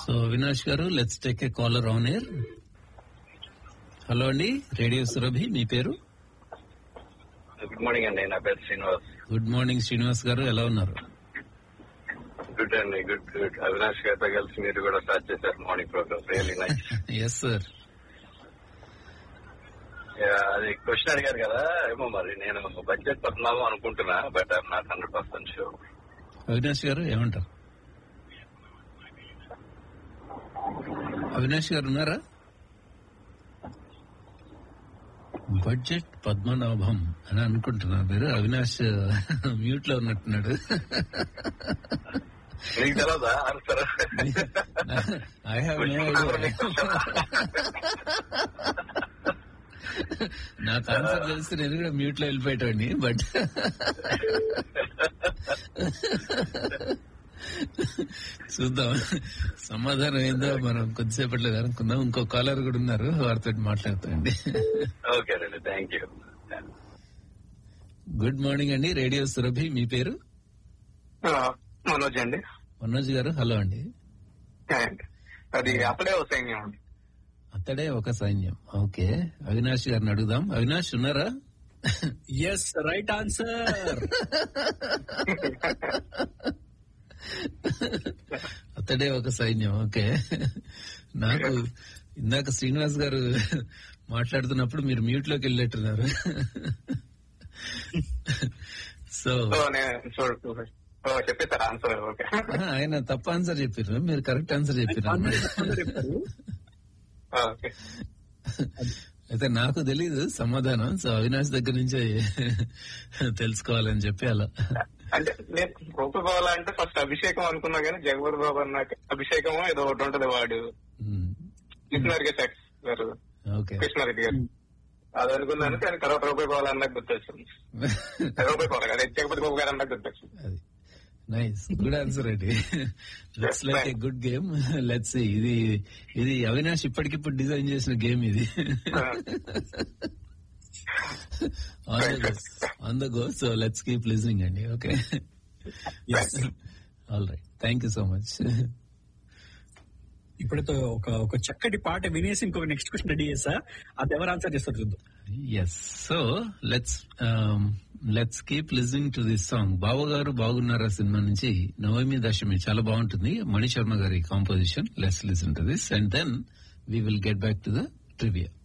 so Avinash గారు let's take a caller on air hello అండి radio Surabhi మీ పేరు గుడ్ మార్నింగ్ అండి నా పేరు శ్రీనివాస్ గుడ్ మార్నింగ్ శ్రీనివాస్ గారు ఎలా ఉన్నారు గుడ్ అండి గుడ్ గుడ్ అవినాష్ గారితో కలిసి మీరు కూడా స్టార్ట్ చేశారు morning program really nice yes sir అది క్వశ్చన్ అడిగారు కదా ఏమో మరి నేను బడ్జెట్ పద్నామో అనుకుంటున్నా but I'm not hundred percent sure Avinash గారు ఏమంటారు అవినాష్ గారు ఉన్నారా బడ్జెట్ పద్మనాభం అని అనుకుంటున్నారు మీరు అవినాష్ మ్యూట్ లో ఉన్నట్టున్నాడు మీకు తెలియదా ఆన్సర్ ఐ హావ్ నో నాకు ఆన్సర్ తెలిసి నేను కూడా మ్యూట్ లో వెళ్ళిపోయేటండి బట్ చూద్దాం సమాధానం ఏందో మనం కొద్దిసేపట్లో అనుకుందాం ఇంకో కాలర్ కూడా ఉన్నారు వారితో మాట్లాడుతాండి ఓకే అండి థ్యాంక్ యూ గుడ్ మార్నింగ్ అండి రేడియో సురభి మీ పేరు మనోజ్ అండి మనోజ్ గారు హలో అండి అది అప్పుడే ఒక సైన్యం అండి అతడే ఒక సైన్యం ఓకే అవినాష్ గారిని అడుగుదాం అవినాష్ ఉన్నారా ఎస్ రైట్ ఆన్సర్ అతడే ఒక సైన్యం ఓకే నాకు ఇందాక శ్రీనివాస్ గారు మాట్లాడుతున్నప్పుడు మీరు మ్యూట్ లోకి వెళ్ళేట్టున్నారు సో సో నేను చూడు ఓ, చెప్పేశారు ఆన్సర్ ఓకే ఆయన తప్ప ఆన్సర్ చెప్పారు మీరు కరెక్ట్ ఆన్సర్ చెప్పారు చెప్పారు ఓకే అయితే నాకు తెలీదు సమాధానం సో అవినాష్ దగ్గర నుంచే తెలుసుకోవాలని చెప్పి అలా అంటే నేను రూపగోవాలంటే ఫస్ట్ అభిషేకం అనుకున్నా కానీ జగపతి బాబు అన్నాక అభిషేకం ఏదో ఒకటి ఉంటది వాడు కృష్ణారెడ్డి సెక్స్ గారు ఓకే కృష్ణారెడ్డి గారు అది అనుకున్నాను కానీ తర్వాత రూపాయి బాబు అన్నాక గుర్తొచ్చింది రూపాయి బాబు అదే జగపతి బాబు గారు అన్నాక గుర్తొచ్చింది అది నైస్ గుడ్ ఆన్సర్ అండి let's like a good game let's ఇది ఇది అవినాష్ ఇప్పటికిప్పుడు డిజైన్ చేసిన గేమ్ ఇది on the go so let's keep listening అండి okay all right thank you so much ఇప్పుడైతే ఒక ఒక చక్కటి పాట వినేసి ఇంకొక నెక్స్ట్ క్వశ్చన్ రెడీ చేసా అది ఎవరు ఆన్సర్ చేస్తారు చూద్దాం yes so let's let's keep listening to this song Babu గారు బాగున్నారా సినిమా నుంచి నవమి దశమి చాలా బాగుంటుంది మణి శర్మ గారి composition let's listen to this and then we will get back to the trivia